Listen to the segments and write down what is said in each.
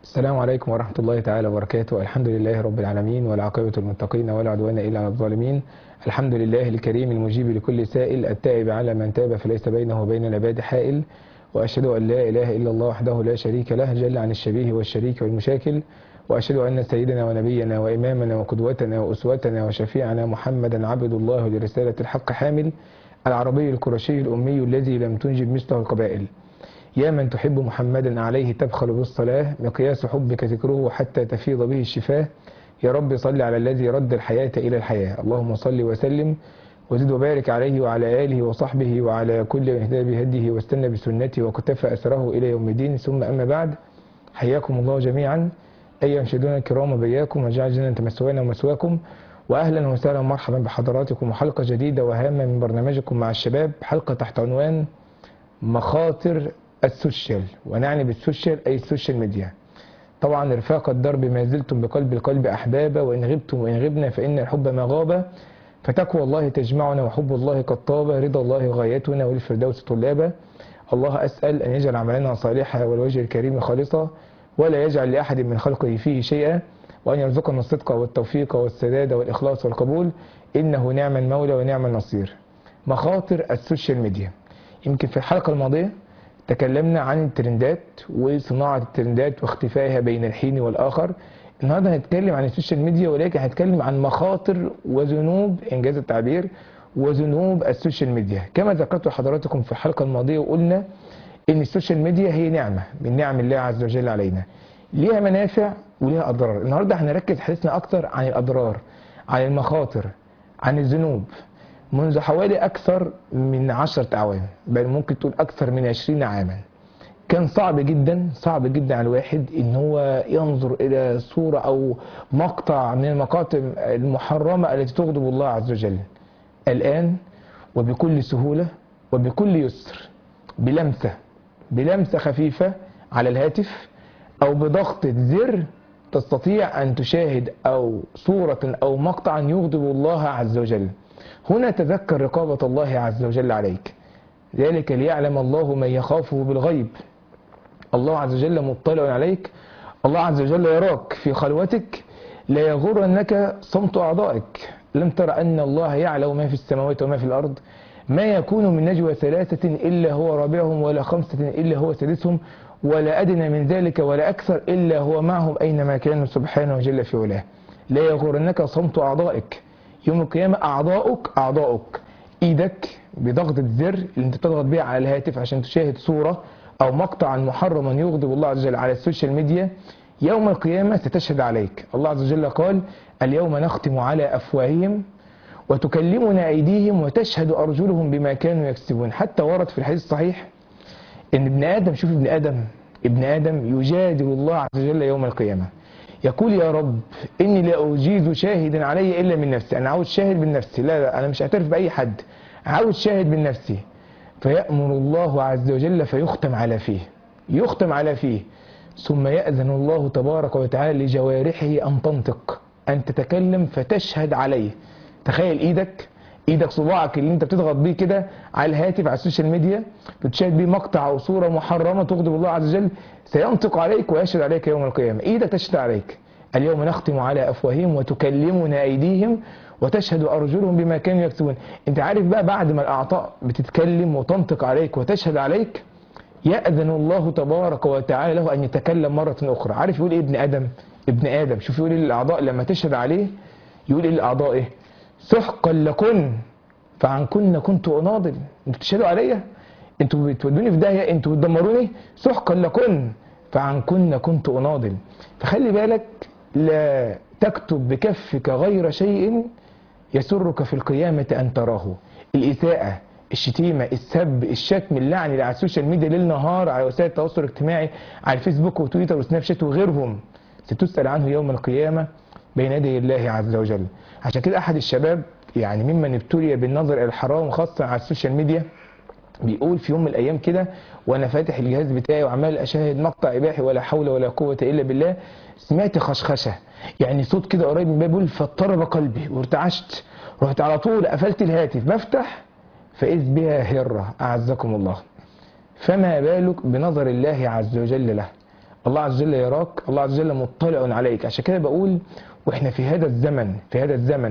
السلام عليكم ورحمة الله تعالى وبركاته الحمد لله رب العالمين والعاقبة للمتقين ولا عدوان إلا على الظالمين الحمد لله الكريم المجيب لكل سائل التائب على من تاب فليس بينه وبين العباد حائل وأشهد أن لا إله إلا الله وحده لا شريك له جل عن الشبيه والشريك والمشاكل وأشهد أن سيدنا ونبينا وإمامنا وقدوتنا وأسوتنا وشفيعنا محمدا عبد الله لرسالة الحق حامل العربي القرشي الأمي الذي لم تنجب مثله القبائل يا من تحب محمدا عليه تبخل بالصلاة مقياس حبك ذكره حتى تفيض به الشفاه يا رب صل على الذي رد الحياة إلى الحياة اللهم صل وسلم وزد وبارك عليه وعلى آله وصحبه وعلى كل من اهتدى بهديه واستنى بسنته وكتف أثره إلى يوم الدين ثم أما بعد حياكم الله جميعا أيها المشاهدون الكرام بياكم وجعل جنة مسوانا ومسواكم وأهلا وسهلا ومرحبا بحضراتكم وحلقة جديدة وهامة من برنامجكم مع الشباب حلقة تحت عنوان مخاطر السوشيال ونعني بالسوشيال أي السوشيال ميديا طبعا رفاق الدرب ما زلتم بقلب القلب أحبابا وإن غبتم وإن غبنا فإن الحب ما غاب فتقوى الله تجمعنا وحب الله قد طاب رضا الله غايتنا والفردوس طلابا الله أسأل أن يجعل عملنا صالحا والوجه الكريم خالصا ولا يجعل لأحد من خلقه فيه شيئا وأن يرزقنا الصدق والتوفيق والسداد والإخلاص والقبول إنه نعم المولى ونعم النصير مخاطر السوشيال ميديا يمكن في الحلقة الماضية تكلمنا عن الترندات وصناعة الترندات واختفائها بين الحين والآخر النهاردة هنتكلم عن السوشيال ميديا ولكن هنتكلم عن مخاطر وذنوب إنجاز التعبير وذنوب السوشيال ميديا كما ذكرت لحضراتكم في الحلقة الماضية وقلنا إن السوشيال ميديا هي نعمة من نعم الله عز وجل علينا ليها منافع وليها أضرار النهاردة هنركز حديثنا أكتر عن الأضرار عن المخاطر عن الذنوب منذ حوالي أكثر من عشرة أعوام بل ممكن تقول أكثر من عشرين عاما كان صعب جدا صعب جدا على الواحد ان هو ينظر الى صورة او مقطع من المقاطع المحرمة التي تغضب الله عز وجل الآن وبكل سهولة وبكل يسر بلمسة بلمسة خفيفة على الهاتف او بضغطة زر تستطيع ان تشاهد او صورة او مقطعا يغضب الله عز وجل هنا تذكر رقابة الله عز وجل عليك ذلك ليعلم الله من يخافه بالغيب الله عز وجل مطلع عليك الله عز وجل يراك في خلوتك لا يغرنك صمت أعضائك لم تر أن الله يعلم ما في السماوات وما في الأرض ما يكون من نجوى ثلاثة إلا هو رابعهم ولا خمسة إلا هو سادسهم ولا أدنى من ذلك ولا أكثر إلا هو معهم أينما كانوا سبحانه وجل في علاه لا يغرنك صمت أعضائك يوم القيامة أعضاؤك أعضاؤك إيدك بضغطة زر اللي أنت تضغط بيها على الهاتف عشان تشاهد صورة أو مقطعا محرما يغضب الله عز وجل على السوشيال ميديا يوم القيامة ستشهد عليك الله عز وجل قال اليوم نختم على أفواههم وتكلمنا أيديهم وتشهد أرجلهم بما كانوا يكسبون حتى ورد في الحديث الصحيح إن ابن آدم شوف ابن آدم ابن آدم يجادل الله عز وجل يوم القيامة يقول يا رب إني لا أجيز شاهدا علي إلا من نفسي أنا عاوز شاهد من نفسي لا, لا أنا مش هعترف بأي حد عاوز شاهد من نفسي فيأمر الله عز وجل فيختم على فيه يختم على فيه ثم يأذن الله تبارك وتعالى لجوارحه أن تنطق أن تتكلم فتشهد عليه تخيل إيدك ايدك صباعك اللي انت بتضغط بيه كده على الهاتف على السوشيال ميديا بتشاهد بيه مقطع او صوره محرمه تغضب الله عز وجل سينطق عليك ويشهد عليك يوم القيامه ايدك تشهد عليك اليوم نختم على افواههم وتكلمنا ايديهم وتشهد ارجلهم بما كانوا يكسبون انت عارف بقى بعد ما الاعضاء بتتكلم وتنطق عليك وتشهد عليك يأذن الله تبارك وتعالى له ان يتكلم مره اخرى عارف يقول ايه ابن ادم ابن ادم شوف يقول ايه للاعضاء لما تشهد عليه يقول ايه للاعضاء ايه سحقا لكن فعن كن كنت اناضل انتوا بتشهدوا عليا انتوا بتودوني في داهيه انتوا بتدمروني سحقا لكن فعن كن كنت اناضل فخلي بالك لا تكتب بكفك غير شيء يسرك في القيامة أن تراه الإساءة الشتيمة السب الشتم اللعن اللي على السوشيال ميديا ليل نهار على وسائل التواصل الاجتماعي على الفيسبوك وتويتر وسناب شات وغيرهم ستسأل عنه يوم القيامة بين يدي الله عز وجل عشان كده أحد الشباب يعني ممن ابتلي بالنظر إلى الحرام خاصة على السوشيال ميديا بيقول في يوم من الأيام كده وأنا فاتح الجهاز بتاعي وعمال أشاهد مقطع إباحي ولا حول ولا قوة إلا بالله سمعت خشخشة يعني صوت كده قريب من بيقول فاضطرب قلبي وارتعشت رحت على طول قفلت الهاتف بفتح فإذ بها هرة أعزكم الله فما بالك بنظر الله عز وجل له الله عز وجل يراك الله عز وجل مطلع عليك عشان كده بقول واحنا في هذا الزمن في هذا الزمن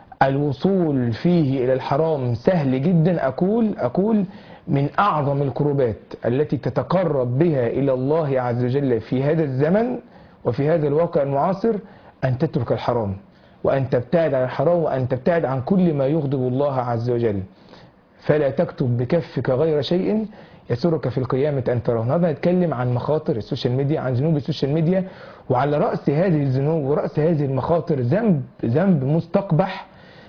الوصول فيه الى الحرام سهل جدا اقول اقول من اعظم القربات التي تتقرب بها الى الله عز وجل في هذا الزمن وفي هذا الواقع المعاصر ان تترك الحرام وان تبتعد عن الحرام وان تبتعد عن كل ما يغضب الله عز وجل فلا تكتب بكفك غير شيء يسرك في القيامة أن تراه النهارده هنتكلم عن مخاطر السوشيال ميديا عن ذنوب السوشيال ميديا وعلى رأس هذه الذنوب ورأس هذه المخاطر ذنب ذنب مستقبح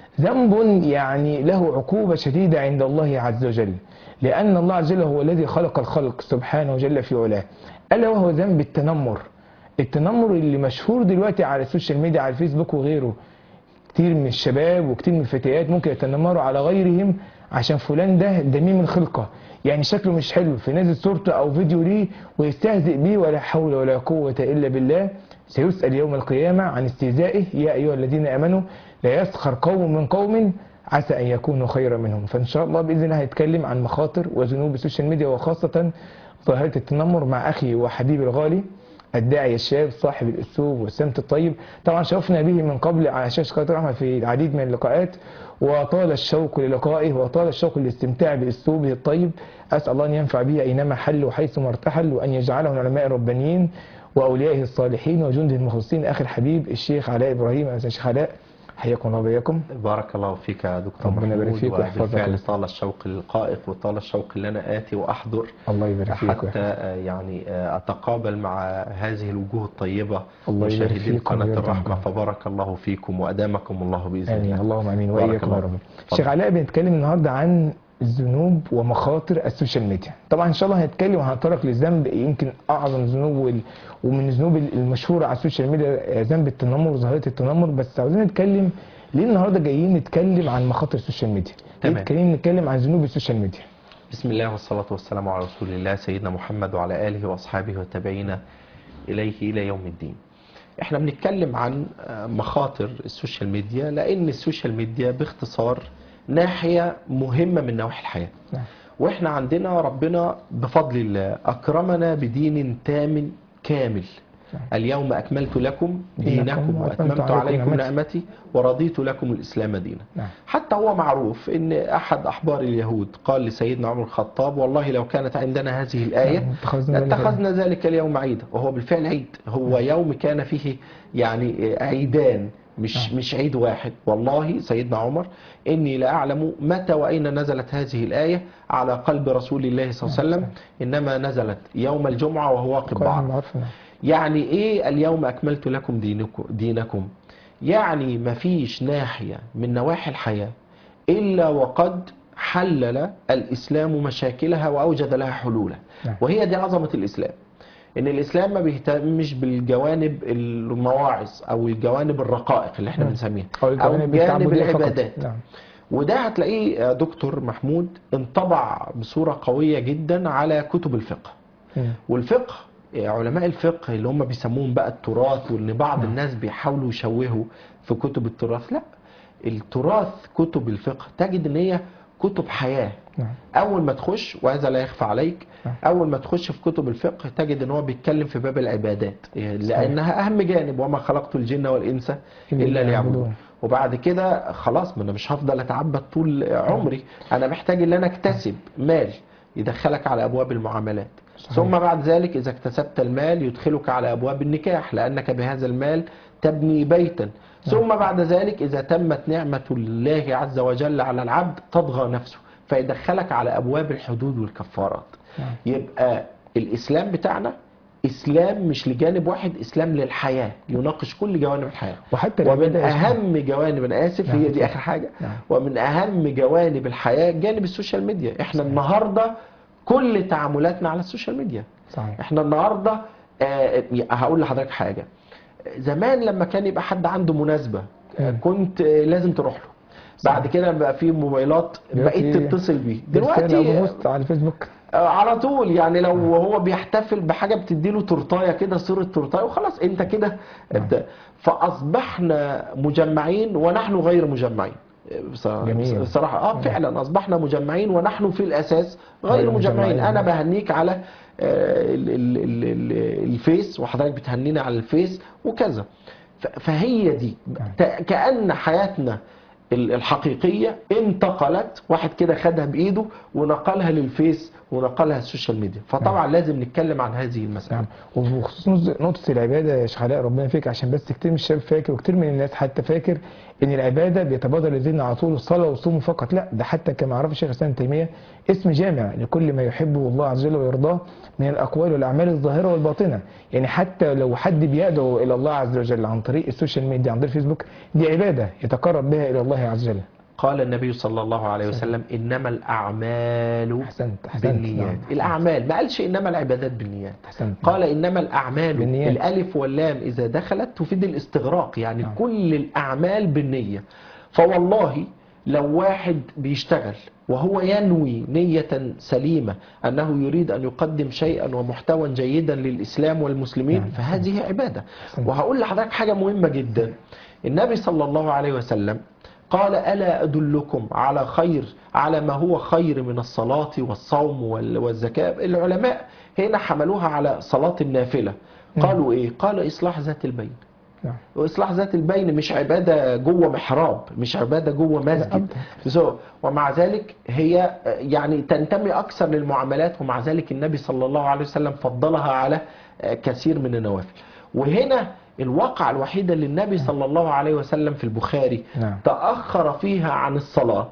ذنب يعني له عقوبة شديدة عند الله عز وجل لأن الله عز وجل هو الذي خلق الخلق سبحانه وجل في علاه ألا وهو ذنب التنمر التنمر اللي مشهور دلوقتي على السوشيال ميديا على الفيسبوك وغيره كتير من الشباب وكتير من الفتيات ممكن يتنمروا على غيرهم عشان فلان ده دميم الخلقة يعني شكله مش حلو فنازل صورته او فيديو ليه ويستهزئ بيه ولا حول ولا قوة الا بالله سيسأل يوم القيامة عن استهزائه يا ايها الذين امنوا لا يسخر قوم من قوم عسى ان يكونوا خيرا منهم فان شاء الله باذن الله هيتكلم عن مخاطر وذنوب السوشيال ميديا وخاصة ظاهرة التنمر مع اخي وحبيبي الغالي الداعية الشاب صاحب الاسلوب والسمت الطيب طبعا شرفنا به من قبل على شاشه قناه الرحمه في العديد من اللقاءات وطال الشوق للقائه وطال الشوق للاستمتاع باسلوبه الطيب اسال الله ان ينفع به اينما حل وحيثما ارتحل وان يجعله من العلماء الربانيين واوليائه الصالحين وجنده المخلصين اخي الحبيب الشيخ علاء ابراهيم الشيخ علاء حياكم الله وبياكم بارك الله فيك يا دكتور ربنا يبارك محمود فيك ويحفظك. وبالفعل طال الشوق للقائك وطال الشوق اللي انا اتي واحضر الله يبارك فيك حتى ويحفظك. آه، يعني آه، اتقابل مع هذه الوجوه الطيبه الله يبارك مشاهدين فيكم قناه ويرضى الرحمه عنكم. فبارك الله فيكم وادامكم الله باذن امين الله اللهم امين بارك واياكم يا الله. رب اتفضل. شيخ علاء بنتكلم النهارده عن الذنوب ومخاطر السوشيال ميديا طبعا ان شاء الله هنتكلم وهنتطرق للذنب يمكن اعظم الذنوب وال- ومن الذنوب المشهوره على السوشيال ميديا ذنب التنمر وظاهره التنمر بس عاوزين نتكلم ليه النهارده جايين نتكلم عن مخاطر السوشيال ميديا ليه تمام. جايين نتكلم عن ذنوب السوشيال ميديا بسم الله والصلاة والسلام على رسول الله سيدنا محمد وعلى آله وأصحابه والتابعين إليه إلى يوم الدين احنا بنتكلم عن آه، مخاطر السوشيال ميديا لأن السوشيال ميديا باختصار ناحية مهمة من نواحي الحياة نعم. واحنا عندنا ربنا بفضل الله أكرمنا بدين تام كامل نعم. اليوم أكملت لكم دينكم دينكم وأتممت وأتممت عليكم عليكم نعمتي. نعمتي ورضيت لكم الإسلام دينا نعم حتى هو معروف ان احد احبار اليهود قال لسيدنا عمر الخطاب والله لو كانت عندنا هذه الايه نعم، اتخذنا ذلك لاتخذنا ذلك اليوم عيدا وهو بالفعل عيد هو يوم كان فيه يعني عيدان مش نعم. مش عيد واحد والله سيدنا عمر اني لا اعلم متى واين نزلت هذه الايه على قلب رسول الله صلى الله عليه وسلم انما نزلت يوم الجمعه وهو واقف قائم بعض بالمعروف نعم. يعني ايه اليوم اكملت لكم دينكم دينكم يعني مفيش ناحية من نواحي الحياة الا وقد حلل الاسلام مشاكلها واوجد لها حلولا نعم. وهي دي عظمة الاسلام ان الاسلام ما بيهتمش بالجوانب المواعظ او الجوانب الرقائق اللي احنا نعم. بنسميها او او الجوانب جانب التعبديه فقط العبادات نعم وده هتلاقيه يا دكتور محمود انطبع بصورة قوية جدا على كتب الفقه مم. والفقه علماء الفقه اللي هم بيسموهم بقى التراث وان بعض نعم. الناس بيحاولوا يشوهوا في كتب التراث لا التراث كتب الفقه تجد ان هي كتب حياة نعم اول ما تخش وهذا لا يخفى عليك نعم. اول ما تخش في كتب الفقه تجد ان هو بيتكلم في باب العبادات لانها اهم جانب وما خلقت الجن والانس الا ليعبدون وبعد كده خلاص ما انا مش هفضل اتعبد طول عمري انا محتاج ان انا اكتسب مال يدخلك على ابواب المعاملات صحيح. ثم بعد ذلك اذا اكتسبت المال يدخلك على ابواب النكاح لانك بهذا المال تبني بيتا ثم بعد ذلك اذا تمت نعمه الله عز وجل على العبد تطغى نفسه فيدخلك على ابواب الحدود والكفارات نعم. يبقى الاسلام بتاعنا اسلام مش لجانب واحد اسلام للحياه يناقش كل جوانب الحياه وحتى ومن العبادة يا شيخ. اهم جوانب انا اسف نعم، هي دي اتفضل. اخر حاجه نعم. ومن اهم جوانب الحياه جانب السوشيال ميديا احنا النهارده كل تعاملاتنا على السوشيال ميديا صحيح احنا النهارده آه، هقول لحضرتك حاجه زمان لما كان يبقى حد عنده مناسبه آه، مم. كنت آه، لازم تروح له بعد صحيح. كده بقى في موبايلات بقيت دلوقتي تتصل بيه دلوقتي دلوقتي بوست على الفيسبوك آه، على طول يعني لو هو بيحتفل بحاجه بتديله تورتايه كده صوره تورتايه وخلاص انت كده ابدا فاصبحنا مجمعين ونحن غير مجمعين بصراحة, جميل. بصراحة اه فعلا اصبحنا مجمعين ونحن في الاساس غير غير مجمعين مجمعين. انا بهنيك على آه، ال- ال- ال- ال- الفيس وحضرتك بتهنينا على الفيس وكذا ف- فهي دي نعم. ت- كأن حياتنا ال- الحقيقية انتقلت واحد كده خدها بإيده ونقلها للفيس ونقلها السوشيال ميديا فطبعا لازم نتكلم عن هذه المسألة نعم وبخصوص نقطة- نقطة العبادة يا شيخ علاء ربنا يفيك عشان بس كتير من الشباب فاكر وكتير من الناس حتى فاكر ان العبادة بيتبادر لذهن على طول الصلاة والصوم فقط لا ده حتى كما عرف الشيخ الاسلام ابن تيمية اسم جامع لكل ما يحبه الله عز وجل ويرضاه من الاقوال والاعمال الظاهرة والباطنة يعني حتى لو حد بيدعو الى الله عز وجل عن طريق السوشيال ميديا عن طريق الفيسبوك دي عبادة يتقرب بها الى الله عز وجل قال النبي صلى الله عليه وسلم إنما الأعمال احسنت احسنت بالنيات نعم. الأعمال ما قالش إنما العبادات بالنيات احسنت قال إنما الأعمال بالنيات. الألف واللام إذا دخلت تفيد الاستغراق يعني نعم. كل الأعمال بالنية فوالله لو واحد بيشتغل وهو ينوي نية سليمة أنه يريد أن يقدم شيئا ومحتوى جيدا للإسلام والمسلمين نعم. فهذه عبادة أحسنت. وهقول لحضرتك حاجة مهمة جدا النبي صلى الله عليه وسلم قال ألا أدلكم على خير على ما هو خير من الصلاة والصوم وال- والزكاة العلماء هنا حملوها على صلاة النافلة قالوا إيه قال إصلاح ذات البين نعم وإصلاح ذات البين مش عبادة جوه محراب مش عبادة جوه مسجد أبداً. so, ومع ذلك هي آه، يعني تنتمي أكثر للمعاملات ومع ذلك النبي صلى الله عليه وسلم فضلها على آه، كثير من النوافل وهنا الواقعة الوحيدة اللي النبي صلى الله عليه وسلم في البخاري نعم. تأخر فيها عن الصلاة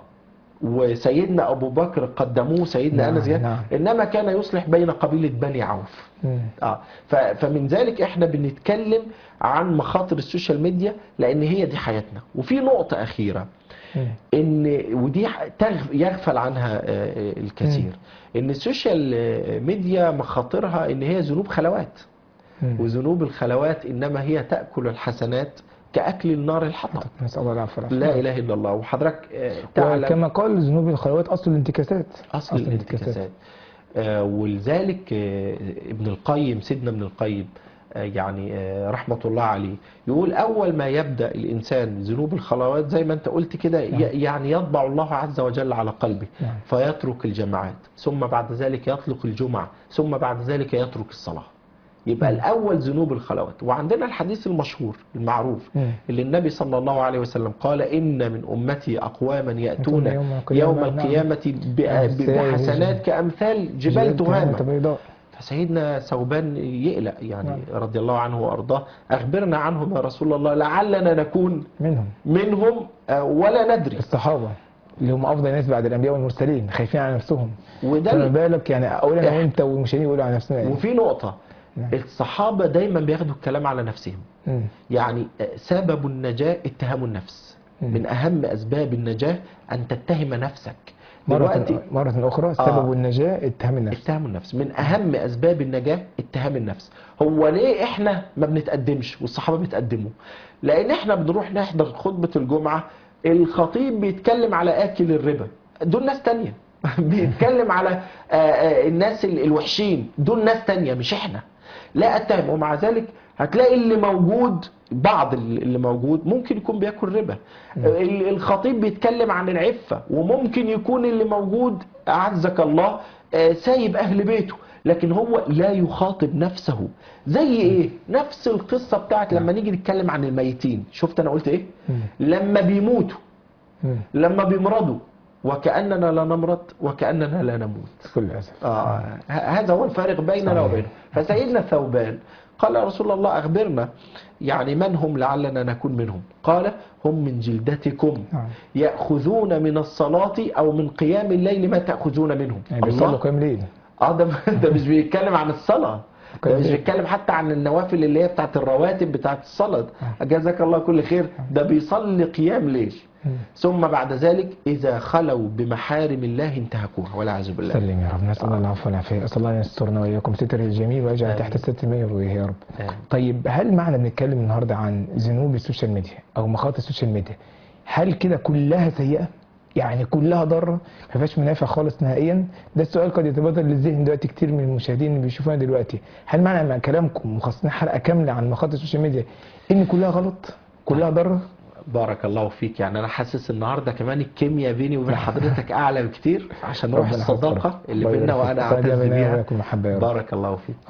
وسيدنا أبو بكر قدموه سيدنا نعم، أنس جاء، نعم. إنما كان يصلح بين قبيلة بني عوف مم. اه ف- فمن ذلك احنا بنتكلم عن مخاطر السوشيال ميديا لان هي دي حياتنا وفي نقطة اخيرة مم. ان ودي ح- تغف- يغفل عنها آه، آه، الكثير ان السوشيال آه، ميديا مخاطرها ان هي ذنوب خلوات مم. وذنوب الخلوات انما هي تاكل الحسنات كاكل النار الحطب نسأل الله العفو والعافية. لا اله الا الله وحضرتك آه، تعلم وكما قال ذنوب الخلوات اصل الانتكاسات اصل الانتكاسات آه، ولذلك آه، ابن القيم سيدنا ابن القيم آه، يعني آه، رحمة الله عليه يقول أول ما يبدأ الإنسان ذنوب الخلوات زي ما أنت قلت كده ي- نعم. يعني يطبع الله عز وجل على قلبه نعم. فيترك الجماعات ثم بعد ذلك يطلق الجمعة ثم بعد ذلك يترك الصلاة يبقى مم. الأول ذنوب الخلوات وعندنا الحديث المشهور المعروف مم. اللي النبي صلى الله عليه وسلم قال إن من أمتي أقواما يأتون يوم القيامة، يوم نعم. القيامة ب- أمثال بحسنات كأمثال جبال تهامة بيضاء فسيدنا ثوبان يقلق يعني نعم. رضي الله عنه وأرضاه أخبرنا عنهم يا رسول الله لعلنا نكون منهم منهم آه، ولا ندري الصحابة اللي هم أفضل ناس بعد الأنبياء والمرسلين خايفين على نفسهم وده فما ال- بالك يعني أولا إح- وأنت والمشاهدين يقولوا على نفسنا إيه؟ وفي نقطة نعم. الصحابة دايما بياخدوا الكلام على نفسهم مم. يعني آه، سبب النجاة اتهام النفس مم. من أهم أسباب النجاة أن تتهم نفسك مرة, دلوقتي مرة أخرى آه. سبب النجاة اتهام النفس اتهام النفس من اهم اسباب النجاه اتهام النفس هو ليه احنا ما بنتقدمش والصحابه بيتقدموا لان احنا بنروح نحضر خطبه الجمعه الخطيب بيتكلم على اكل الربا دول ناس تانية بيتكلم على آه، آه، الناس ال- الوحشين دول ناس تانية مش احنا لا اتهم ومع ذلك هتلاقي اللي موجود بعض اللي موجود ممكن يكون بياكل ربا ال- الخطيب بيتكلم عن العفة وممكن يكون اللي موجود أعزك الله آه، سايب أهل بيته لكن هو لا يخاطب نفسه زي ايه نفس القصة بتاعت لما نيجي نتكلم عن الميتين شفت انا قلت ايه مم. لما بيموتوا مم. لما بيمرضوا وكأننا لا نمرض وكأننا لا نموت بكل أسف آه ه- هذا هو الفارق بيننا صحيح. وبينهم فسيدنا ثوبان قال يا رسول الله أخبرنا يعني من هم لعلنا نكون منهم قال هم من جلدتكم نعم. يأخذون من الصلاة أو من قيام الليل ما تأخذون منهم يعني بيصلوا قيام ليل اه ده ده مش بيتكلم عن الصلاة ده قيام مش ليل. بيتكلم حتى عن النوافل اللي هي بتاعت الرواتب بتاعت الصلاة جزاك الله كل خير ده بيصلي قيام ليل مم. ثم بعد ذلك إذا خلوا بمحارم الله انتهكوها والعياذ بالله سلم يا رب نسأل الله العفو والعافية أسأل الله أن يسترنا وإياكم ستره الجميل ويجعل آمين. تحت الستر ما يرضيه يا رب آمين. طيب هل معنى بنتكلم النهاردة عن ذنوب السوشيال ميديا أو مخاطر السوشيال ميديا هل كده كلها سيئة؟ يعني كلها ضارة ما فيهاش منافع خالص نهائيا ده السؤال قد يتبادر للذهن دلوقتي كتير من المشاهدين اللي بيشوفونا دلوقتي هل معنى من كلامكم مخصصين حلقة كاملة عن مخاطر السوشيال ميديا إن كلها غلط كلها ضارة بارك الله فيك يعني انا حاسس النهارده كمان الكيمياء بيني وبين حضرتك اعلى بكتير عشان روح ربنا الصداقه يحفظك. اللي الله بيننا يبارك وانا فيك. ربنا اعتز بيننا بيها وبينكم محبة يا رب. بارك الله فيك الله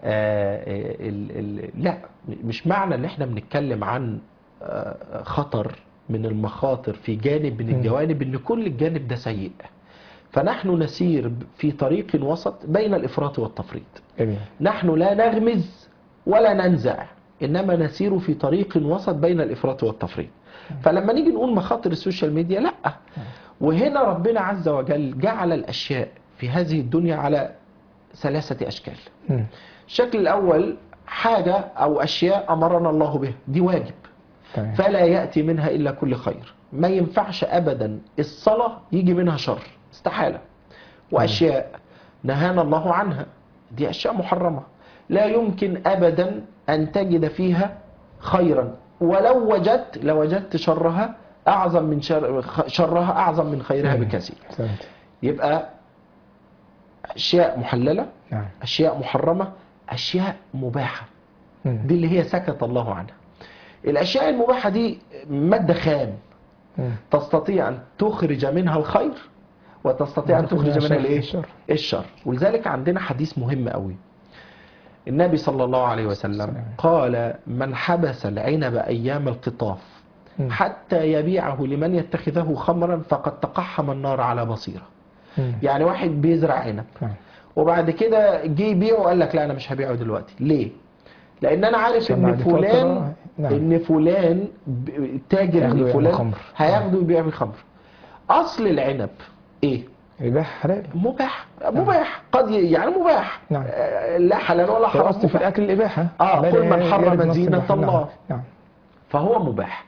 آه، ال ال لا مش معنى ان احنا بنتكلم عن آه، خطر من المخاطر في جانب من مم. الجوانب ان كل الجانب ده سيء فنحن نسير في طريق وسط بين الافراط والتفريط جميل نحن لا نغمز ولا ننزع انما نسير في طريق وسط بين الافراط والتفريط فلما نيجي نقول مخاطر السوشيال ميديا لا وهنا ربنا عز وجل جعل الاشياء في هذه الدنيا على ثلاثه اشكال مم. الشكل الاول حاجه او اشياء امرنا الله بها دي واجب تمام فلا ياتي منها الا كل خير ما ينفعش ابدا الصلاه يجي منها شر استحاله واشياء نهانا الله عنها دي اشياء محرمه لا يمكن ابدا ان تجد فيها خيرا ولو وجدت لوجدت شرها اعظم من شر شرها اعظم من خيرها مم. بكثير فهمت يبقى اشياء محلله نعم اشياء محرمه اشياء مباحه مم. دي اللي هي سكت الله عنها الاشياء المباحه دي ماده خام مم. تستطيع ان تخرج منها الخير وتستطيع ان تخرج منها الايه الشر الشر ولذلك عندنا حديث مهم قوي النبي صلى الله عليه وسلم سلام. قال من حبس العنب ايام القطاف مم. حتى يبيعه لمن يتخذه خمرا فقد تقحم النار على بصيره مم. يعني واحد بيزرع عنب نعم وبعد كده جه يبيعه وقال لك لا انا مش هبيعه دلوقتي ليه لان انا عارف عشان ان بعد فترة- فلان نعم. ان فلان ب- تاجر ياخده يعمل فلان خمر. هياخده يبيع بخمر اصل العنب ايه إباحة حلال مباح مباح قد ي- يعني مباح نعم. آه، لا حلال ولا هو حرام أصل في مباح. الأكل الإباحة آه، لا قل من يرد حرم نص زينة الإباحة. الله. نعم. نعم فهو مباح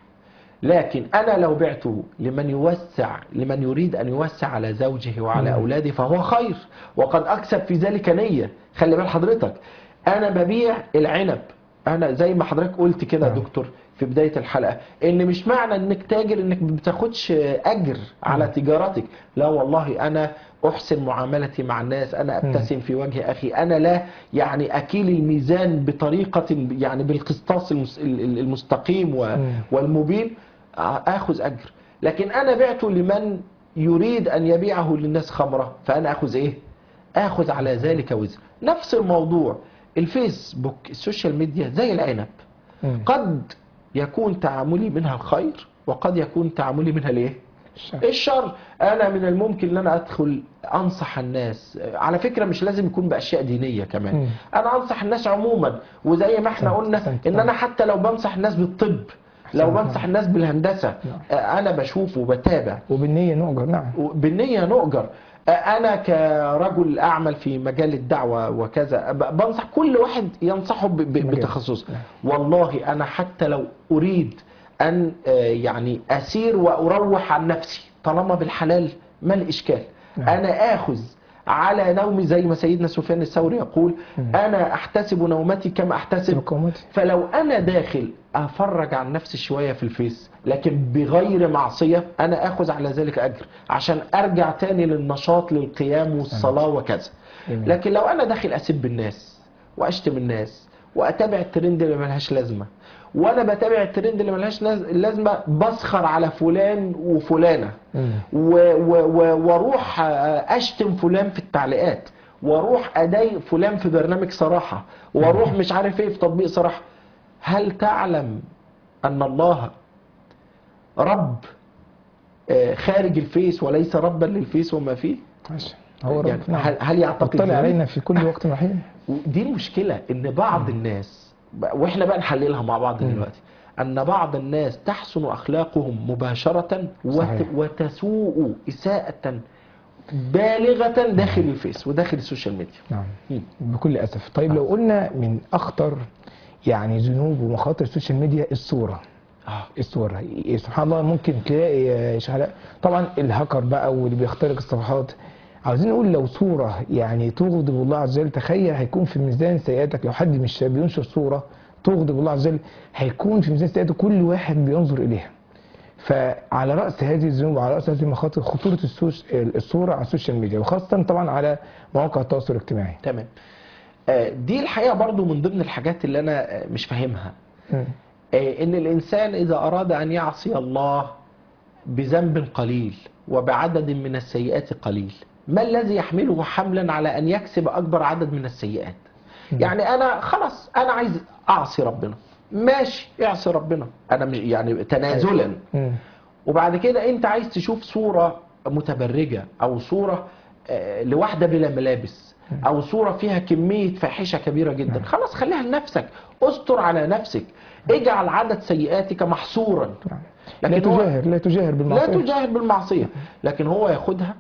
لكن انا لو بعته لمن يوسع لمن يريد ان يوسع على زوجه وعلى مم. اولاده فهو خير وقد اكسب في ذلك نيه خلي بال حضرتك انا ببيع العنب انا زي ما حضرتك قلت كده يا نعم. دكتور في بدايه الحلقه ان مش معنى انك تاجر انك ما بتاخدش اجر على مم. تجارتك لا والله انا احسن معاملتي مع الناس انا ابتسم في وجه اخي انا لا يعني اكيل الميزان بطريقه يعني بالقسطاس المس- المستقيم و- مم. والمبين اخذ اجر لكن انا بعته لمن يريد ان يبيعه للناس خمره فانا اخذ ايه اخذ على ذلك وزر نفس الموضوع الفيسبوك السوشيال ميديا زي العنب مم. قد يكون تعاملي منها الخير وقد يكون تعاملي منها الايه الشر. الشر انا من الممكن ان انا ادخل انصح الناس على فكره مش لازم يكون باشياء دينيه كمان مم. انا انصح الناس عموما وزي ما احنا أحسنت، قلنا أحسنت. ان انا حتى لو بنصح الناس بالطب لو أحسنت، بنصح نعم. الناس بالهندسه نعم. آه، انا بشوف وبتابع وبالنية نؤجر نعم بالنية نؤجر أنا كرجل أعمل في مجال الدعوة وكذا ب- بنصح كل واحد ينصحه ب- ب- مجال. بتخصصه والله أنا حتى لو أريد أن آه، يعني أسير وأروح عن نفسي طالما بالحلال ما الإشكال نعم. أنا آخذ على نومي زي ما سيدنا سفيان الثوري يقول مم. أنا أحتسب نومتي كما أحتسب مقاومتي فلو انا داخل افرج عن نفسي شويه في الفيس لكن بغير معصيه انا اخذ على ذلك اجر عشان ارجع تاني للنشاط للقيام والصلاه وكذا جميل. لكن لو انا داخل اسب الناس واشتم الناس واتابع الترند اللي ملهاش لازمه وانا بتابع الترند اللي ملهاش لاز- لازمه بسخر على فلان وفلانه مم. و- و- و- واروح آه، اشتم فلان في التعليقات واروح اضايق فلان في برنامج صراحه واروح مش عارف ايه في تطبيق صراحه هل تعلم ان الله رب آه، خارج الفيس وليس ربا للفيس وما فيه ماشي. هو رب يعني نعم هل, هل يعتقد اطلع ذلك؟ علينا في كل وقت وحين دي المشكلة ان بعض الناس واحنا بقى نحللها مع بعض مم. دلوقتي ان بعض الناس تحسن اخلاقهم مباشرة وت صحيح. وتسوء اساءة بالغة داخل الفيس وداخل السوشيال ميديا نعم مم. بكل اسف طيب لو قلنا من اخطر يعني ذنوب ومخاطر السوشيال ميديا الصوره آه. الصور إيه سبحان الله ممكن تلاقي يا شهلاء طبعا الهاكر بقى واللي بيخترق الصفحات عاوزين نقول لو صورة يعني تغضب الله عز وجل تخيل هيكون في ميزان سيئاتك لو حد مش بينشر صورة تغضب الله عز وجل هيكون في ميزان سيئاته كل واحد بينظر إليها فعلى رأس هذه الذنوب وعلى رأس هذه المخاطر خطورة السوش الصورة على السوشيال ميديا وخاصة طبعا على مواقع التواصل الاجتماعي تمام آه، دي الحقيقة برضو من ضمن الحاجات اللي انا آه، مش فاهمها مم. آه، ان الانسان اذا اراد ان يعصي الله بذنب قليل وبعدد من السيئات قليل ما الذي يحمله حملا على ان يكسب اكبر عدد من السيئات يعني انا خلاص انا عايز اعصي ربنا ماشي اعصي ربنا انا مش يعني تنازلا مم. وبعد كده انت عايز تشوف صورة متبرجة او صورة آه، لواحدة بلا ملابس او صورة فيها كمية فاحشة كبيرة جدا خلاص خليها لنفسك استر على نفسك اجعل عدد سيئاتك محصورا لا لكن هو تجاهر لا تجاهر لا بالمعصية تجاهر بالمعصية لكن هو ياخدها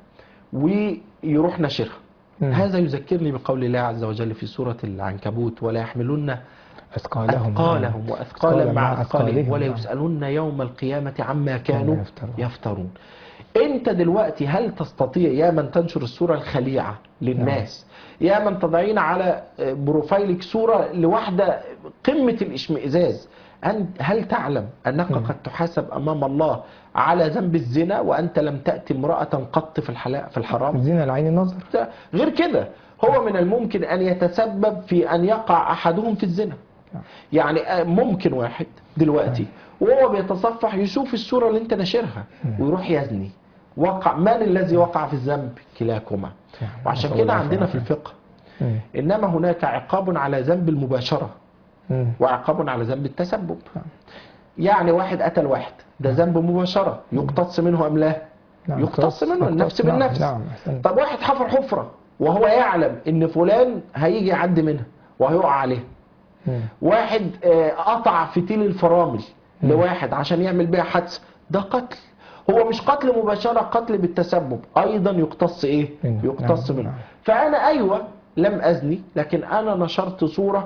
ويروح نشرها مم. هذا يذكرني بقول الله عز وجل في سورة العنكبوت ولا يحملن أثقالهم أثقالهم وأثقالا مع أثقالهم أثقالهم. ولا يسألون يوم القيامة عما كانوا يفترون. يفترون أنت دلوقتي هل تستطيع يا من تنشر الصورة الخليعة للناس يا من تضعين على بروفايلك صورة لواحدة قمة الاشمئزاز أن هل تعلم أنك قد تحاسب أمام الله على ذنب الزنا وأنت لم تأتي امرأة قط في الحلا- في الحرام زين العين النظر ده غير كده هو من الممكن أن يتسبب في أن يقع أحدهم في الزنا يعني آه، ممكن واحد دلوقتي وهو بيتصفح يشوف الصورة اللي انت ناشرها ويروح يزني وقع من الذي وقع في الذنب كلاكما وعشان نسأل كده الله عندنا في العافية. الفقه مم. إنما هناك عقاب على ذنب المباشرة مم. وعقاب على ذنب التسبب يعني واحد قتل واحد ده ذنب مباشرة يقتص منه أم لا نعم. يقتص منه النفس نعم. بالنفس نعم أحسنت. طب واحد حفر حفرة وهو يعلم ان فلان هيجي يعدي منها وهيقع عليها مم. واحد آه، قطع فتيل الفرامل لواحد عشان يعمل بيها حادثة ده قتل هو مش قتل مباشرة قتل بالتسبب ايضا يقتص ايه منه. يقتص نعم. منه نعم. فانا ايوه لم ازني لكن انا نشرت صورة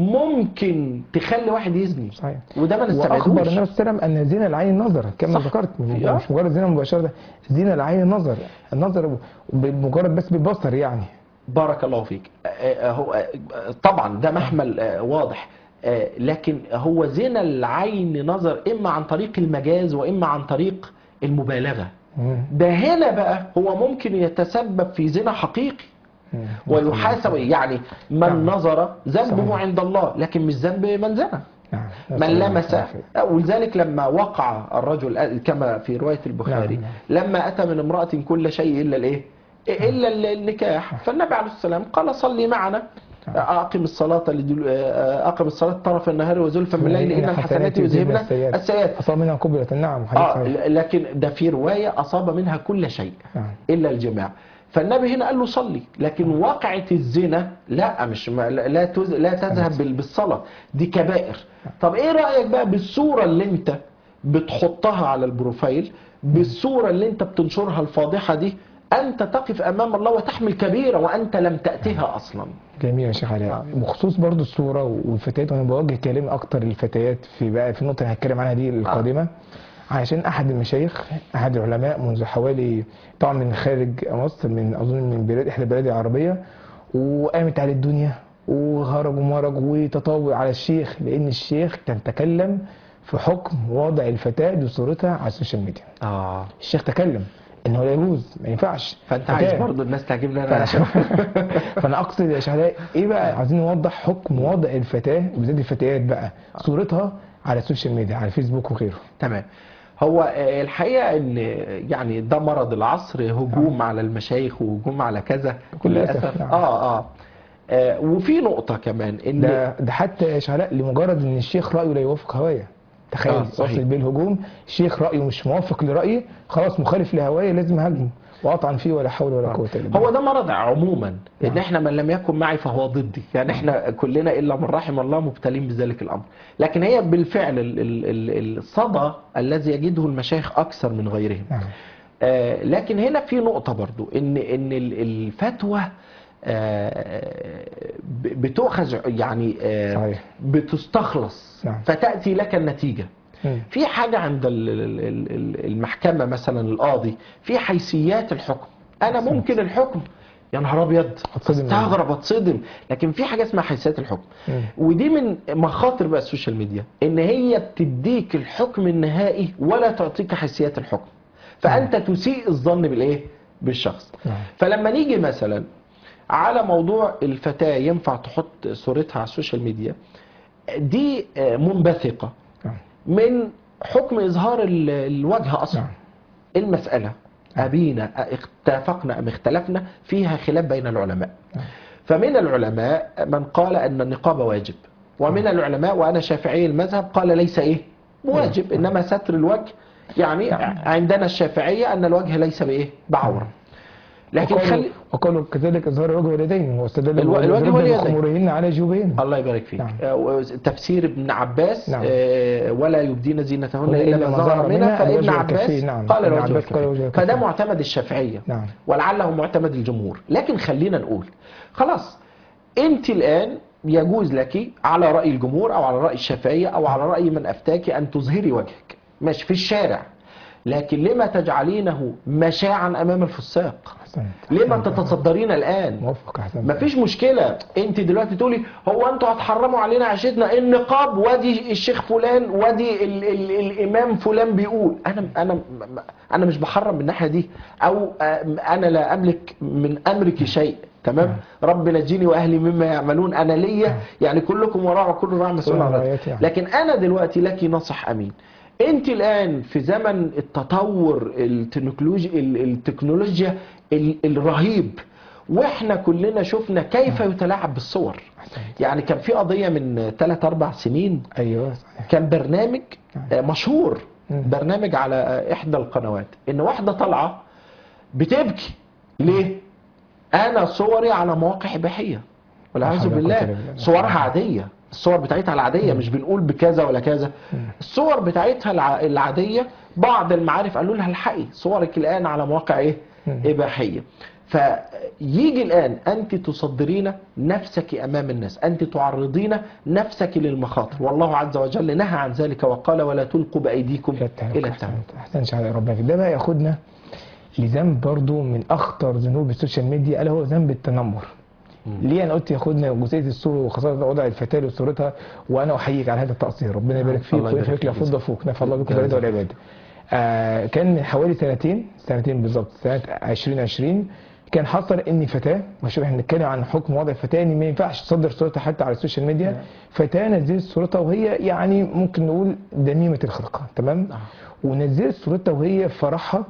ممكن تخلي واحد يزني صحيح وده ما واخبر نستبعدوش النبي صلى الله عليه وسلم ان زنا العين النظر كما صح. ذكرت في- آه. مش مجرد زنا مباشره ده زنا العين النظر النظر بمجرد بس بالبصر يعني بارك الله فيك آه، آه، هو آه، طبعا ده محمل آه، واضح آه، لكن هو زنا العين نظر اما عن طريق المجاز واما عن طريق المبالغه مم. ده هنا بقى هو ممكن يتسبب في زنا حقيقي مم. ويحاسب يعني من نعم. نظر ذنبه صحيح. عند الله لكن مش ذنب من زنى نعم من لمس ولذلك لما وقع الرجل كما في رواية البخاري نعم. لما أتى من امرأة كل شيء إلا الإيه إلا النكاح فالنبي عليه السلام قال صلي معنا أقم الصلاة لدل... أقم الصلاة طرف النهار وزلفا من الليل إن الحسنات يذهبن السيئات أصاب منها قبلة نعم حديث آه صحيح. لكن ده في رواية أصاب منها كل شيء نعم. إلا الجماع فالنبي هنا قال له صلي لكن وقعة الزنا لا مش ما لا تز... لا تذهب بال- بالصلاة دي كبائر طب ايه رأيك بقى بالصورة اللي انت بتحطها على البروفايل بالصورة اللي انت بتنشرها الفاضحة دي انت تقف امام الله وتحمل كبيرة وانت لم تأتها اصلا جميل يا شيخ علاء بخصوص برضو الصورة والفتيات وانا بوجه كلامي اكتر للفتيات في بقى في النقطة اللي هتكلم عنها دي القادمة عشان احد المشايخ احد العلماء منذ حوالي طبعا من خارج مصر من اظن من بلاد احدى البلاد العربية وقامت على الدنيا وهرج ومرج وتطاول على الشيخ لان الشيخ كان تكلم في حكم وضع الفتاة بصورتها على السوشيال ميديا اه الشيخ تكلم انه لا يجوز ما ينفعش فانت عايز فتاة. برضو الناس تعجبني انا فانا عشان فانا اقصد يا شهداء ايه بقى عايزين نوضح حكم وضع الفتاه وبالذات الفتيات بقى صورتها على السوشيال ميديا على فيسبوك وغيره تمام هو آه، الحقيقة ان يعني ده مرض العصر هجوم على المشايخ وهجوم على كذا بكل أسف، نعم. اه اه آه، وفي نقطة كمان ان ده ده حتى يا شهداء لمجرد ان الشيخ رايه لا يوافق هوايا تخيل آه، صحيح. وصل بيه الهجوم الشيخ رايه مش موافق لرايي خلاص مخالف لهوايا لازم هاجمه واطعن فيه ولا حول ولا قوه الا بالله هو ده مرض عموما ان نعم. احنا من لم يكن معي فهو ضدي يعني احنا كلنا الا من رحم الله مبتلين بذلك الامر لكن هي بالفعل ال- ال- ال- الصدى الذي يجده المشايخ اكثر من غيرهم نعم آه، لكن هنا في نقطة برضو ان ان ال- الفتوى آه، ب- بتؤخذ يعني آه، صحيح. بتستخلص نعم. فتأتي لك النتيجة مم. في حاجة عند ال- ال- ال- ال- المحكمة مثلا القاضي في حيثيات الحكم أنا ممكن الحكم يا نهار أبيض هتصدم استغرب اتصدم لكن في حاجة اسمها حيثيات الحكم مم. ودي من مخاطر بقى السوشيال ميديا إن هي بتديك الحكم النهائي ولا تعطيك حيثيات الحكم فأنت تسيء الظن بالإيه؟ بالشخص نعم. فلما نيجي مثلا على موضوع الفتاة ينفع تحط صورتها على السوشيال ميديا دي آه، منبثقة نعم من حكم إظهار ال- الوجه أصلا نعم. المسألة أبينا اتفقنا أم اختلفنا فيها خلاف بين العلماء فمن العلماء من قال أن النقاب واجب ومن العلماء وأنا شافعي المذهب قال ليس إيه واجب إنما ستر الوجه يعني عندنا الشافعية أن الوجه ليس بإيه بعورة لكن وقالوا, خلي وقالوا كذلك إظهار الوجه واليدين واستدل الو- الوجه واليدين. خمورهن على جيوبهن الله يبارك فيك نعم. آه، تفسير ابن عباس نعم. آه، ولا يبدين زينتهن ولا الا ما ظهر منها فابن الوجه عباس والكفين. نعم. قال ابن الوجه عباس قال الوجه والكفين والكفين. فده معتمد الشافعيه نعم ولعله معتمد الجمهور لكن خلينا نقول خلاص انت الان يجوز لك على راي الجمهور او على راي الشافعيه او على راي من افتاك ان تظهري وجهك ماشي في الشارع لكن لما تجعلينه مشاعا امام الفساق أحسنت لما أحسنت. تتصدرين الان موفق أحسنت مفيش مشكلة انت دلوقتي تقولي هو انتوا هتحرموا علينا عيشتنا النقاب وادي الشيخ فلان وادي ال ال الامام فلان بيقول انا انا انا مش بحرم من الناحية دي او آم، انا لا املك من امرك شيء تمام رب نجيني واهلي مما يعملون انا ليا يعني كلكم وراء وكل راع مسؤول عن رعيته. رعيته يعني. لكن انا دلوقتي لك نصح امين انت الان في زمن التطور التكنولوجيا التكنولوجيا ال- الرهيب واحنا كلنا شفنا كيف يتلاعب بالصور أحسنت يعني كان في قضية من 3 4 سنين أيوه صحيح كان برنامج آه، مشهور مم. برنامج على آه، احدى القنوات ان واحدة طالعة بتبكي ليه انا صوري على مواقع اباحية والعياذ حول ولا قوة بالله إلا بالله. صورها عادية الصور بتاعتها العادية مش بنقول بكذا ولا كذا الصور بتاعتها الع- العادية بعض المعارف قالوا لها الحقي صورك الآن على مواقع إيه مم. إباحية فيجي الآن أنت تصدرين نفسك أمام الناس أنت تعرضين نفسك للمخاطر والله عز وجل نهى عن ذلك وقال ولا تلقوا بأيديكم إلى التهلكة. إلى التهلكة أحسنت أحسنت شهادة ربنا ده بقى ياخدنا لذنب برضو من أخطر ذنوب السوشيال ميديا ألا هو ذنب التنمر ليه انا قلت ياخدنا جزئيه الصوره وخاصه وضع الفتاه لصورتها وانا احييك على هذا التقصير ربنا يبارك فيك الله يبارك ويخليك فيك. لفضل فوق نفع الله بكم جزاك العباد والعباد آه كان من حوالي سنتين سنتين بالظبط سنه 2020 كان حصل ان فتاه مش احنا بنتكلم عن حكم وضع الفتاه ان ما ينفعش تصدر صورتها حتى على السوشيال ميديا فتاه نزلت صورتها وهي يعني ممكن نقول دميمه الخلقه تمام نعم. ونزلت صورتها وهي في فرحها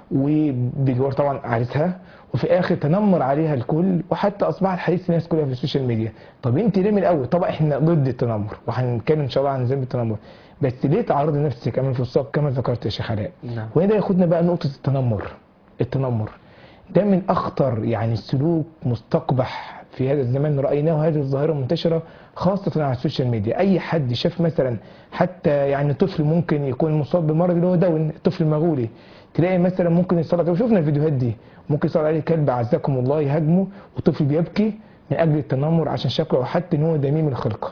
وبجوار طبعا عريسها وفي اخر تنمر عليها الكل وحتى اصبحت حديث الناس كلها في السوشيال ميديا طب انت ليه من الاول طبعا احنا ضد التنمر وهنتكلم ان شاء الله عن ذنب التنمر بس ليه تعرضي نفسك امام الفساق كما ذكرت يا شيخ علاء نعم. وهنا ياخدنا بقى نقطه التنمر التنمر ده من اخطر يعني سلوك مستقبح في هذا الزمان رايناه هذه الظاهره منتشره خاصه على السوشيال ميديا اي حد شاف مثلا حتى يعني طفل ممكن يكون مصاب بمرض اللي هو داون الطفل المغولي تلاقي مثلا ممكن يصلى وشفنا الفيديوهات دي ممكن يصلى عليه كلب عزكم الله يهاجمه وطفل بيبكي من اجل التنمر عشان شكله او حتى ان هو دميم الخلقه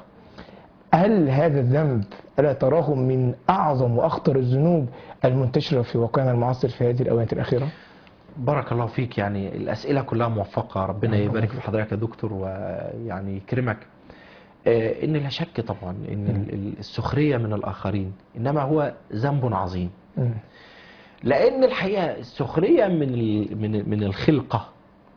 هل هذا الذنب الا تراه من اعظم واخطر الذنوب المنتشره في واقعنا المعاصر في هذه الاوقات الاخيره؟ بارك الله فيك يعني الأسئلة كلها موفقة ربنا يبارك في حضرتك يا دكتور ويعني يكرمك آه، إن لا شك طبعا إن ال- ال- السخرية من الآخرين إنما هو ذنب عظيم مم. لأن الحقيقة السخرية من ال- من من الخلقة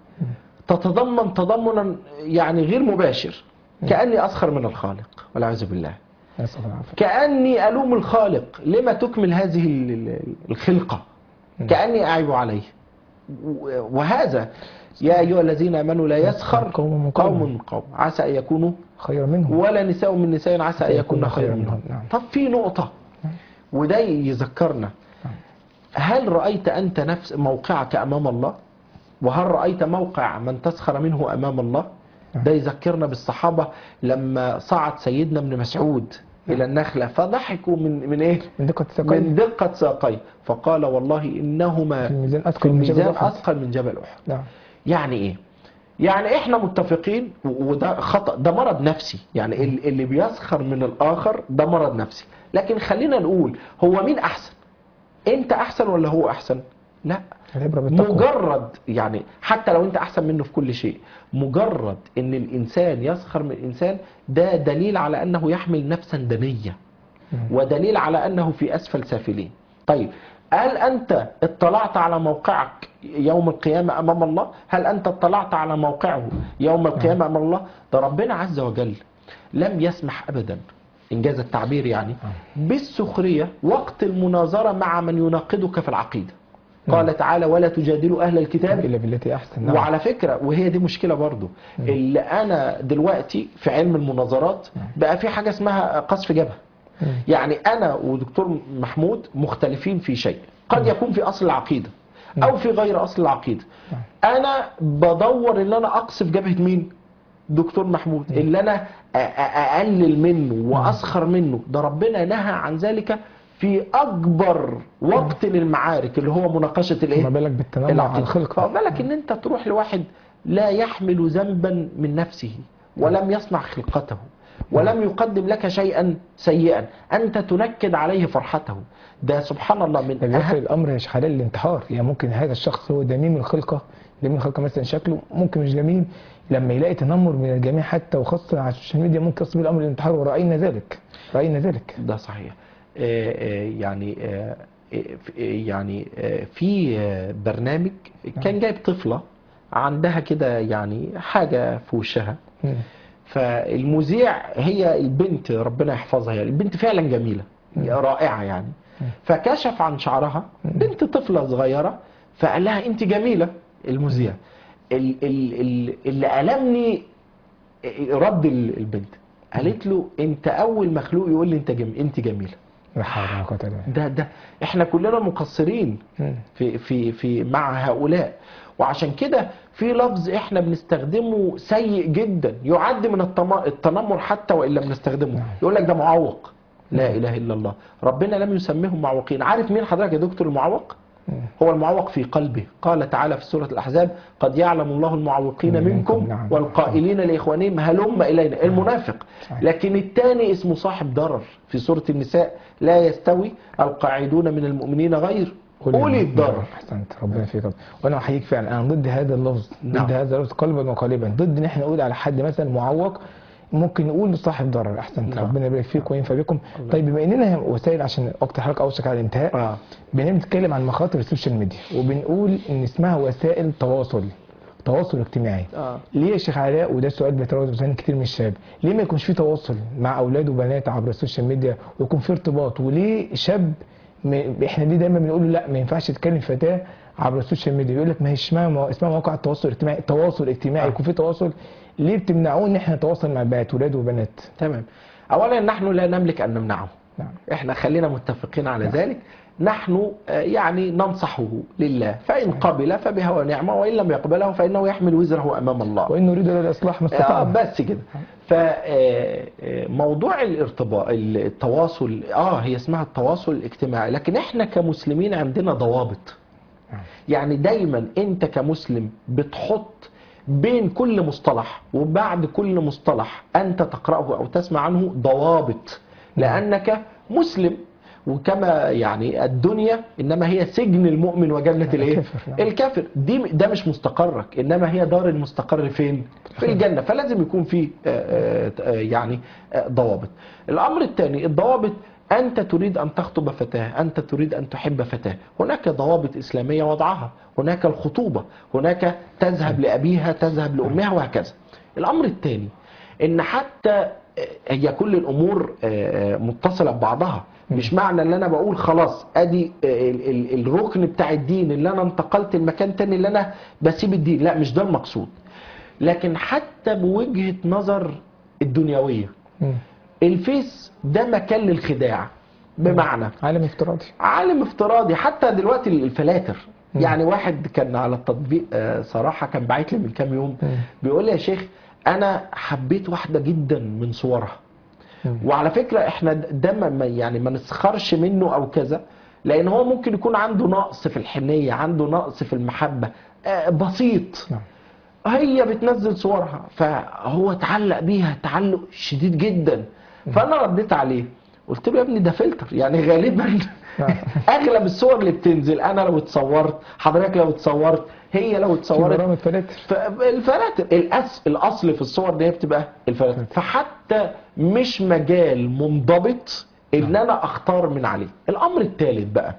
تتضمن تضمنا يعني غير مباشر كأني أسخر من الخالق والعياذ بالله نسال الله العافيه كأني ألوم الخالق لما تكمل هذه ال- ال- الخلقة كأني أعيب عليه و- وهذا يا أيها الذين آمنوا لا يسخر قوم من قوم. قوم من قوم عسى أن يكونوا خير منهم ولا نساء من نساء عسى أن يكون خيرا منهم نعم. طب في نقطة وده يذكرنا هل رأيت أنت نفس موقعك أمام الله وهل رأيت موقع من تسخر منه أمام الله ده يذكرنا بالصحابة لما صعد سيدنا ابن مسعود إلى النخلة فضحكوا من من إيه من دقه الثقل من دقة ساقيه فقال والله إنهما في الميزان في اثقل من جبل الميزان احد أثقل من جبل أحد نعم يعني ايه يعني احنا متفقين و- وده خطأ ده مرض نفسي يعني ال- اللي بيسخر من الاخر ده مرض نفسي لكن خلينا نقول هو مين احسن انت احسن ولا هو احسن لا العبره بالتقوى مجرد يعني حتى لو انت احسن منه في كل شيء مجرد ان الانسان يسخر من الانسان ده دليل على انه يحمل نفسا دنيه ودليل على انه في اسفل سافلين طيب هل انت اطلعت على موقعك يوم القيامه امام الله هل انت اطلعت على موقعه يوم القيامه امام الله ده ربنا عز وجل لم يسمح ابدا انجاز التعبير يعني بالسخريه وقت المناظره مع من يناقضك في العقيده قال تعالى ولا تجادلوا اهل الكتاب الا بالتي احسن نعم. وعلى فكرة وهي دي مشكلة برضو اللي أنا دلوقتي في علم المناظرات بقى في حاجة اسمها قذف جبهة مم. يعني أنا ودكتور محمود مختلفين في شيء قد يكون في أصل العقيدة أو في غير أصل العقيدة أنا بدور إن أنا أقصف جبهة مين دكتور محمود اللي أنا أ- أ- أقلل منه وأسخر منه ده ربنا نهى عن ذلك في أكبر وقت للمعارك اللي هو مناقشة الإيه؟ ما بالك بالتنوع على العقيدة الخلق فما بالك ان انت تروح لواحد لا يحمل ذنبا من نفسه ولم يصنع خلقته ولم يقدم لك شيئا سيئا انت تنكد عليه فرحته ده سبحان الله من ده بيوصل أهم الامر مش حلال الانتحار يعني ممكن هذا الشخص هو دميم الخلقه دميم الخلقه مثلا شكله ممكن مش جميل لما يلاقي تنمر من الجميع حتى وخاصه على السوشيال ميديا ممكن يصل الامر للانتحار وراينا ذلك راينا ذلك ده صحيح آه، آه، يعني آه، آه، يعني آه، في آه، برنامج كان جايب طفلة عندها كده يعني حاجة في وشها مم. فالمذيع هي البنت ربنا يحفظها يعني البنت فعلا جميلة رائعة يعني فكشف عن شعرها بنت طفلة صغيرة فقال لها انت جميلة المذيع ال- ال- ال- اللي ألمني رد ال- البنت قالت له انت اول مخلوق يقول لي انت جميل انت جميله لا حول ولا قوه الا بالله ده ده احنا كلنا مقصرين مم. في في في مع هؤلاء وعشان كده في لفظ احنا بنستخدمه سيء جدا يعد من التم- التنمر حتى وان لم نستخدمه يقول لك ده معوق لا اله الا الله ربنا لم يسميهم معوقين عارف مين حضرتك يا دكتور المعوق هو المعوق في قلبه قال تعالى في سورة الأحزاب قد يعلم الله المعوقين منكم، منكم نعم. والقائلين لإخوانهم هلم إلينا المنافق صحيح. لكن الثاني اسمه صاحب ضرر في سورة النساء لا يستوي القاعدون من المؤمنين غير أولي الضرر احسنت ربنا فيك رب. وانا احييك فعلا انا ضد هذا اللفظ نعم. ضد هذا اللفظ قلبا وقالبا ضد ان احنا نقول على حد مثلا معوق ممكن نقول صاحب ضرر احسنت نعم. ربنا يبارك فيك وينفع بكم طيب بما اننا وسائل عشان وقت الحلقه اوشك على الانتهاء آه. بنتكلم عن مخاطر السوشيال ميديا وبنقول ان اسمها وسائل تواصل تواصل اجتماعي آه. ليه يا شيخ علاء وده سؤال بيتراود بين كتير من الشباب ليه ما يكونش في تواصل مع اولاد وبنات عبر السوشيال ميديا ويكون في ارتباط وليه شاب م... احنا ليه دايما بنقول له لا ما ينفعش تكلم فتاه عبر السوشيال ميديا يقول لك ما هي اسمها مو... اسمها مواقع التواصل الاجتماعي تواصل اجتماعي آه. يكون في تواصل ليه بتمنعوه ان احنا نتواصل مع بنات ولاد وبنات تمام أولا نحن لا نملك أن نمنعه نعم احنا خلينا متفقين على ذلك نحن آه، يعني ننصحه لله فإن قبل فبها ونعمة وإن لم يقبله فإنه يحمل وزره أمام الله وان نريد الا الاصلاح ما آه استطعنا بس كده فموضوع الارتباط التواصل اه هي اسمها التواصل الاجتماعي لكن احنا كمسلمين عندنا ضوابط نعم. يعني دايما انت كمسلم بتحط بين كل مصطلح وبعد كل مصطلح انت تقرأه او تسمع عنه ضوابط لانك مسلم وكما يعني الدنيا انما هي سجن المؤمن وجنه الايه الكافر، نعم. الكافر دي ده مش مستقرك انما هي دار المستقر فين في الجنه فلازم يكون في آه، آه، آه، يعني آه، ضوابط الامر الثاني الضوابط انت تريد ان تخطب فتاه انت تريد ان تحب فتاه هناك ضوابط اسلاميه وضعها هناك الخطوبه هناك تذهب لابيها تذهب لامها وهكذا الامر الثاني ان حتى آه، هي كل الامور آه، آه، متصله ببعضها مش معنى ان انا بقول خلاص ادي آه، ال- ال- الركن بتاع الدين اللي انا انتقلت لمكان تاني اللي انا بسيب الدين لا مش ده المقصود لكن حتى بوجهة نظر الدنيوية مم. الفيس ده مكان للخداع بمعنى عالم افتراضي عالم افتراضي حتى دلوقتي الفلاتر يعني واحد كان على التطبيق آه، صراحة كان باعت لي من كام يوم مم. بيقول لي يا شيخ انا حبيت واحدة جدا من صورها مم. وعلى فكرة احنا ده ما ما- يعني ما نسخرش منه او كذا لان هو ممكن يكون عنده نقص في الحنية عنده نقص في المحبة آه، بسيط نعم هي بتنزل صورها فهو اتعلق بيها تعلق شديد جدا فانا رديت عليه قلت له يا ابني ده فلتر يعني غالبا نعم. اغلب الصور اللي بتنزل انا لو اتصورت حضرتك لو اتصورت هي لو في اتصورت برامج فلاتر فالفلاتر الأس... الاصل في الصور دي بتبقى الفلاتر فحتى مش مجال منضبط ان انا اختار من عليه الامر الثالث بقى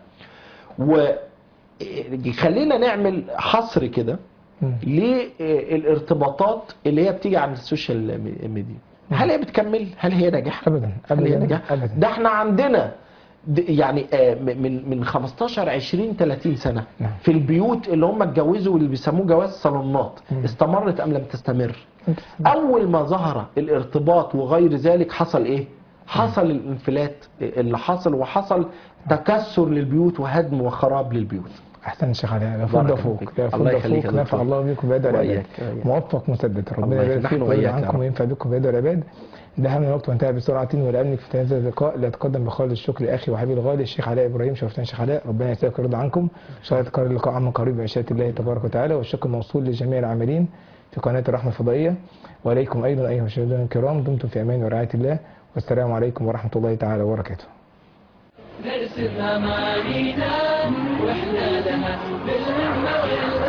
وخلينا نعمل حصر كده مم. للارتباطات اللي هي بتيجي عن السوشيال ميديا هل هي بتكمل هل هي ناجحه ابدا هل هي ابدا ناجحه ابدا ده احنا عندنا د- يعني آه، م- من من 15 20 30 سنه نعم. في البيوت اللي هم اتجوزوا واللي بيسموه جواز صالونات مم. استمرت ام لم تستمر اول ما ظهر الارتباط وغير ذلك حصل ايه حصل الانفلات اللي حصل وحصل تكسر للبيوت وهدم وخراب للبيوت احسن شيخ علاء لا بارك فض الله فوق فيك. لا الله فض يخليك فوق يا نفع دكتور. الله بكم بيد العباد وإياك. وإياك. موفق مسدد ربنا الله يبارك نحن فيكم وإياك ويرضى يا عنكم رب. وينفع بكم بيد العباد ده من الوقت وانتهى بسرعة ولأنك في هذا اللقاء لا أتقدم بخالص الشكر لأخي وحبيبي الغالي الشيخ علاء إبراهيم شرفتنا شيخ علاء ربنا يسعدك ويرضى عنكم إن شاء الله يتكرر اللقاء عما قريب بمشيئة الله تبارك وتعالى والشكر موصول لجميع العاملين في قناة الرحمة الفضائية وإليكم أيضا أيها المشاهدين الكرام دمتم في أمان ورعاية الله والسلام عليكم ورحمة الله تعالى وبركاته نرسم أمانينا وإحنا لها بالهمة والأمل